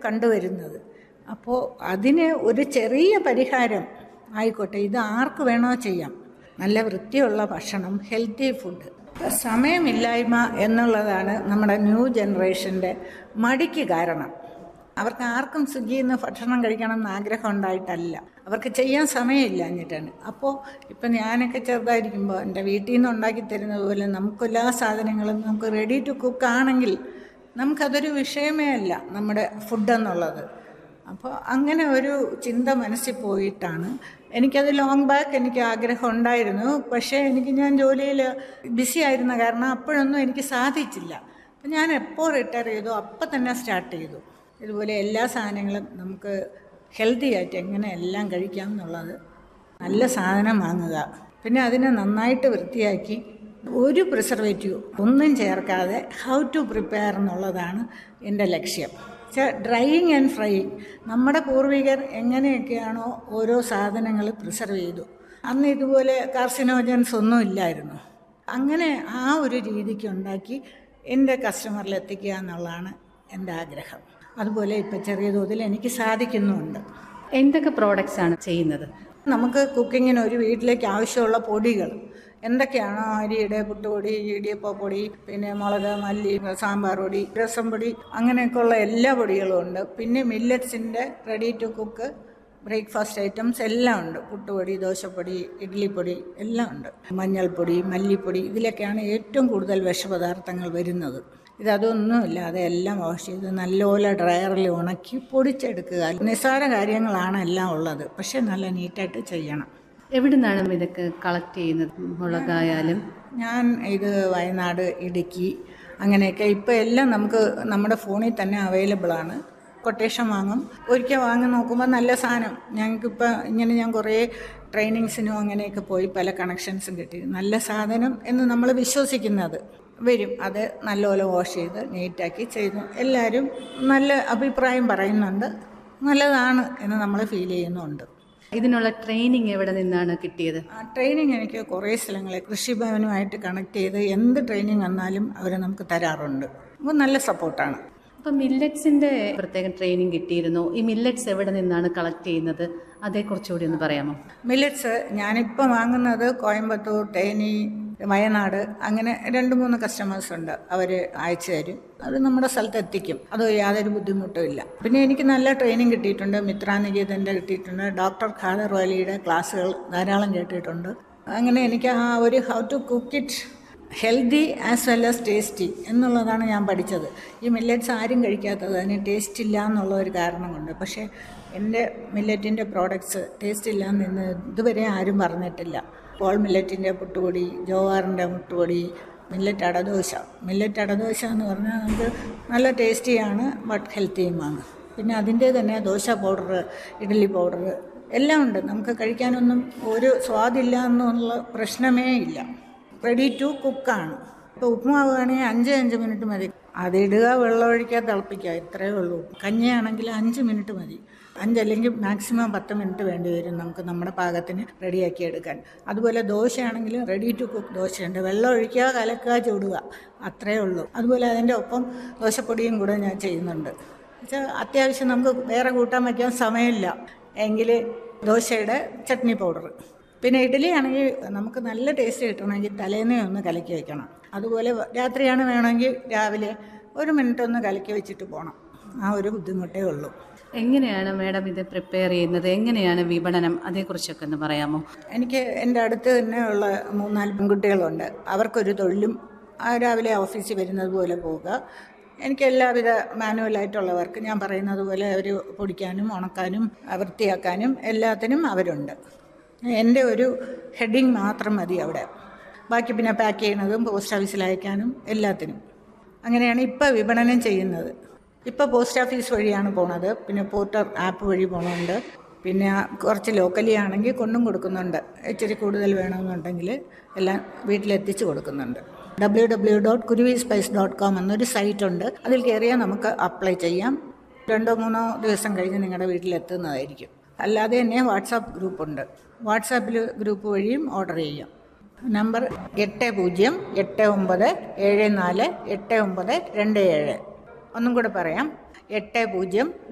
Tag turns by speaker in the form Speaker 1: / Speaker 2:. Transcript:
Speaker 1: കണ്ടുവരുന്നത് അപ്പോൾ അതിന് ഒരു ചെറിയ പരിഹാരം ആയിക്കോട്ടെ ഇത് ആർക്ക് വേണോ ചെയ്യാം നല്ല വൃത്തിയുള്ള ഭക്ഷണം ഹെൽത്തി ഫുഡ് സമയമില്ലായ്മ എന്നുള്ളതാണ് നമ്മുടെ ന്യൂ ജനറേഷൻ്റെ മടിക്ക് കാരണം അവർക്ക് ആർക്കും സ്വിഗ്ഗിയിൽ നിന്ന് ഭക്ഷണം കഴിക്കണം എന്ന് ആഗ്രഹം ഉണ്ടായിട്ടല്ല അവർക്ക് ചെയ്യാൻ സമയമില്ല എന്നിട്ടാണ് അപ്പോൾ ഇപ്പം ഞാനൊക്കെ ചെറുതായിരിക്കുമ്പോൾ എൻ്റെ വീട്ടിൽ നിന്ന് ഉണ്ടാക്കി തരുന്നത് പോലെ നമുക്കെല്ലാ സാധനങ്ങളും നമുക്ക് റെഡി ടു കുക്ക് ആണെങ്കിൽ നമുക്കതൊരു വിഷയമേ അല്ല നമ്മുടെ ഫുഡ് എന്നുള്ളത് അപ്പോൾ അങ്ങനെ ഒരു ചിന്ത മനസ്സിൽ പോയിട്ടാണ് എനിക്കത് ലോങ് ബാക്ക് എനിക്ക് ആഗ്രഹം ഉണ്ടായിരുന്നു പക്ഷേ എനിക്ക് ഞാൻ ജോലിയിൽ ബിസി ആയിരുന്ന കാരണം അപ്പോഴൊന്നും എനിക്ക് സാധിച്ചില്ല അപ്പം ഞാൻ എപ്പോൾ റിട്ടയർ ചെയ്തു അപ്പം തന്നെ സ്റ്റാർട്ട് ചെയ്തു ഇതുപോലെ എല്ലാ സാധനങ്ങളും നമുക്ക് ഹെൽത്തി ആയിട്ട് എങ്ങനെ എല്ലാം കഴിക്കാം എന്നുള്ളത് നല്ല സാധനം വാങ്ങുക പിന്നെ അതിനെ നന്നായിട്ട് വൃത്തിയാക്കി ഒരു പ്രിസർവേറ്റീവ് ഒന്നും ചേർക്കാതെ ഹൗ ടു പ്രിപ്പയർ എന്നുള്ളതാണ് എൻ്റെ ലക്ഷ്യം ഡ്രൈയിങ് ആൻഡ് ഫ്രൈയിങ് നമ്മുടെ പൂർവികർ എങ്ങനെയൊക്കെയാണോ ഓരോ സാധനങ്ങൾ പ്രിസർവ് ചെയ്തു അന്ന് ഇതുപോലെ കാർസിനോജൻസ് ഒന്നും ഇല്ലായിരുന്നു അങ്ങനെ ആ ഒരു രീതിക്ക് ഉണ്ടാക്കി എൻ്റെ കസ്റ്റമറിൽ എത്തിക്കുക എന്നുള്ളതാണ് എൻ്റെ ആഗ്രഹം അതുപോലെ ഇപ്പം ചെറിയ തോതിൽ എനിക്ക് സാധിക്കുന്നുമുണ്ട്
Speaker 2: എന്തൊക്കെ പ്രോഡക്റ്റ്സ് ആണ് ചെയ്യുന്നത്
Speaker 1: നമുക്ക് കുക്കിങ്ങിന് ഒരു വീട്ടിലേക്ക് ആവശ്യമുള്ള പൊടികൾ എന്തൊക്കെയാണോ അരിയുടെ പുട്ടുപൊടി ഇടിയപ്പ പൊടി പിന്നെ മുളക് മല്ലി സാമ്പാർ പൊടി രസം പൊടി അങ്ങനെയൊക്കെയുള്ള എല്ലാ പൊടികളും ഉണ്ട് പിന്നെ മില്ലറ്റ്സിൻ്റെ ready to cook breakfast items എല്ലാം ഉണ്ട് പുട്ടുപൊടി ദോശപ്പൊടി ഇഡ്ഡലിപ്പൊടി എല്ലാം ഉണ്ട് മഞ്ഞൾപ്പൊടി മല്ലിപ്പൊടി ഇതിലൊക്കെയാണ് ഏറ്റവും കൂടുതൽ വിഷപദാർത്ഥങ്ങൾ വരുന്നത് ഇതൊന്നുമില്ലാതെ എല്ലാം വാഷ് ചെയ്ത് നല്ലപോലെ ഡ്രയറിൽ ഉണക്കി പൊടിച്ചെടുക്കുക നിസ്സാര കാര്യങ്ങളാണ് എല്ലാം ഉള്ളത് പക്ഷേ നല്ല നീറ്റായിട്ട് ചെയ്യണം
Speaker 2: എവിടെ നിന്നാണ് ഇതൊക്കെ കളക്ട് ചെയ്യുന്നത് മുളകായാലും
Speaker 1: ഞാൻ ഇത് വയനാട് ഇടുക്കി അങ്ങനെയൊക്കെ ഇപ്പോൾ എല്ലാം നമുക്ക് നമ്മുടെ ഫോണിൽ തന്നെ അവൈലബിൾ ആണ് കൊട്ടേഷൻ വാങ്ങും ഒരിക്കൽ വാങ്ങി നോക്കുമ്പോൾ നല്ല സാധനം ഞങ്ങൾക്കിപ്പോൾ ഇങ്ങനെ ഞാൻ കുറേ ട്രെയിനിങ്സിനും അങ്ങനെയൊക്കെ പോയി പല കണക്ഷൻസും കിട്ടി നല്ല സാധനം എന്ന് നമ്മൾ വിശ്വസിക്കുന്നത് വരും അത് നല്ലപോലെ വാഷ് ചെയ്ത് നീറ്റാക്കി ചെയ്തു എല്ലാവരും നല്ല അഭിപ്രായം പറയുന്നുണ്ട് നല്ലതാണ് എന്ന് നമ്മൾ ഫീൽ ചെയ്യുന്നുണ്ട്
Speaker 2: ഇതിനുള്ള ട്രെയിനിങ് എവിടെ നിന്നാണ് കിട്ടിയത്
Speaker 1: ആ ട്രെയിനിങ് എനിക്ക് കുറേ സ്ഥലങ്ങളെ കൃഷിഭവനുമായിട്ട് കണക്ട് ചെയ്ത് എന്ത് ട്രെയിനിങ് വന്നാലും അവർ നമുക്ക് തരാറുണ്ട് അപ്പോൾ നല്ല സപ്പോർട്ടാണ്
Speaker 2: അപ്പം മില്ലറ്റ്സിന്റെ പ്രത്യേക ട്രെയിനിങ് കിട്ടിയിരുന്നു ഈ മില്ലറ്റ്സ് എവിടെ നിന്നാണ് കളക്ട് ചെയ്യുന്നത് അതേക്കുറിച്ചുകൂടി ഒന്ന് പറയാമോ
Speaker 1: മില്ലറ്റ്സ് ഞാനിപ്പോൾ വാങ്ങുന്നത് കോയമ്പത്തൂർ തേനി വയനാട് അങ്ങനെ രണ്ട് മൂന്ന് കസ്റ്റമേഴ്സ് ഉണ്ട് അവർ അയച്ചു തരും അത് നമ്മുടെ സ്ഥലത്ത് എത്തിക്കും അത് യാതൊരു ബുദ്ധിമുട്ടും ഇല്ല പിന്നെ എനിക്ക് നല്ല ട്രെയിനിങ് കിട്ടിയിട്ടുണ്ട് മിത്രാനികേതൻ്റെ കിട്ടിയിട്ടുണ്ട് ഡോക്ടർ ഖാദർ വാലിയുടെ ക്ലാസ്സുകൾ ധാരാളം കേട്ടിട്ടുണ്ട് അങ്ങനെ എനിക്ക് ആ ഒരു how to cook it healthy as well as tasty എന്നുള്ളതാണ് ഞാൻ പഠിച്ചത് ഈ മില്ലറ്റ്സ് ആരും കഴിക്കാത്തത് അതിന് ടേസ്റ്റ് ഇല്ല എന്നുള്ള ഒരു കാരണം കൊണ്ട് പക്ഷേ എൻ്റെ മില്ലറ്റിൻ്റെ പ്രോഡക്ട്സ് ടേസ്റ്റ് ഇല്ല എന്ന് ഇതുവരെ ആരും പറഞ്ഞിട്ടില്ല പോൾ മില്ലറ്റിൻ്റെ പുട്ടുപൊടി ജോവാറിൻ്റെ മുട്ടുപൊടി മില്ലറ്റ് അടദോശ മില്ലറ്റ് അടദോശ എന്ന് പറഞ്ഞാൽ നമുക്ക് നല്ല ടേസ്റ്റിയാണ് ബട്ട് ഹെൽത്തിയുമാണ് പിന്നെ അതിൻ്റെ തന്നെ ദോശ പൗഡർ ഇഡ്ഡലി പൗഡർ എല്ലാം ഉണ്ട് നമുക്ക് കഴിക്കാനൊന്നും ഒരു സ്വാദില്ല എന്നുള്ള പ്രശ്നമേ ഇല്ല റെഡി ടു കുക്കാണ് ഇപ്പോൾ ഉപ്പുമാവ് വേണമെങ്കിൽ അഞ്ച് അഞ്ച് മിനിറ്റ് മതി അതിടുക വെള്ളം ഒഴിക്കുക തിളപ്പിക്കുക ഇത്രയേ ഉള്ളൂ കഞ്ഞിയാണെങ്കിൽ അഞ്ച് മിനിറ്റ് മതി അഞ്ചല്ലെങ്കിൽ മാക്സിമം പത്ത് മിനിറ്റ് വേണ്ടി വരും നമുക്ക് നമ്മുടെ പാകത്തിന് റെഡിയാക്കി എടുക്കാൻ അതുപോലെ ദോശയാണെങ്കിൽ റെഡി ടു കുക്ക് ദോശയുണ്ട് വെള്ളം ഒഴിക്കുക കലക്കുക ചൂടുക അത്രയേ ഉള്ളൂ അതുപോലെ അതിൻ്റെ ഒപ്പം ദോശപ്പൊടിയും കൂടെ ഞാൻ ചെയ്യുന്നുണ്ട് വെച്ചാൽ അത്യാവശ്യം നമുക്ക് വേറെ കൂട്ടാൻ വയ്ക്കാൻ സമയമില്ല എങ്കിൽ ദോശയുടെ ചട്നി പൗഡർ പിന്നെ ഇഡ്ഡലി ആണെങ്കിൽ നമുക്ക് നല്ല ടേസ്റ്റ് കിട്ടണമെങ്കിൽ തലേന്നേ ഒന്ന് കലക്കി വെക്കണം അതുപോലെ രാത്രിയാണ് വേണമെങ്കിൽ രാവിലെ ഒരു മിനിറ്റ് ഒന്ന് കലക്കി വെച്ചിട്ട് പോകണം ആ ഒരു ബുദ്ധിമുട്ടേ ഉള്ളൂ
Speaker 2: എങ്ങനെയാണ് മാഡം ഇത് പ്രിപ്പയർ ചെയ്യുന്നത് എങ്ങനെയാണ് വിപണനം അതേക്കുറിച്ചൊക്കെ ഒന്ന് പറയാമോ
Speaker 1: എനിക്ക് എൻ്റെ അടുത്ത് തന്നെ ഉള്ള മൂന്നാല് പെൺകുട്ടികളുണ്ട് അവർക്കൊരു തൊഴിലും ആ രാവിലെ ഓഫീസിൽ വരുന്നത് പോലെ പോവുക എനിക്ക് എല്ലാവിധ മാനുവലായിട്ടുള്ള വർക്ക് ഞാൻ പറയുന്നത് പോലെ അവർ പൊടിക്കാനും ഉണക്കാനും വൃത്തിയാക്കാനും എല്ലാത്തിനും അവരുണ്ട് എൻ്റെ ഒരു ഹെഡിങ് മാത്രം മതി അവിടെ ബാക്കി പിന്നെ പാക്ക് ചെയ്യുന്നതും പോസ്റ്റ് ഓഫീസിൽ അയക്കാനും എല്ലാത്തിനും അങ്ങനെയാണ് ഇപ്പോൾ വിപണനം ചെയ്യുന്നത് ഇപ്പോൾ പോസ്റ്റ് ഓഫീസ് വഴിയാണ് പോണത് പിന്നെ പോർട്ടർ ആപ്പ് വഴി പോകണുണ്ട് പിന്നെ കുറച്ച് ലോക്കലി ആണെങ്കിൽ കൊണ്ടും കൊടുക്കുന്നുണ്ട് ഇച്ചിരി കൂടുതൽ വേണമെന്നുണ്ടെങ്കിൽ എല്ലാം വീട്ടിലെത്തിച്ച് കൊടുക്കുന്നുണ്ട് W W dot Kuruvi spice dot com എന്നൊരു സൈറ്റ് ഉണ്ട് അതിൽ കയറിയാൽ നമുക്ക് അപ്ലൈ ചെയ്യാം രണ്ടോ മൂന്നോ ദിവസം കഴിഞ്ഞ് നിങ്ങളുടെ വീട്ടിലെത്തുന്നതായിരിക്കും അല്ലാതെ തന്നെ വാട്സാപ്പ് ഗ്രൂപ്പുണ്ട് വാട്സാപ്പിൽ ഗ്രൂപ്പ് വഴിയും ഓർഡർ ചെയ്യാം നമ്പർ എട്ട് പൂജ്യം എട്ട് ഒമ്പത് ഏഴ് നാല് എട്ട് ഒമ്പത് രണ്ട് ഏഴ് ഒന്നും കൂടെ പറയാം എട്ട് പൂജ്യം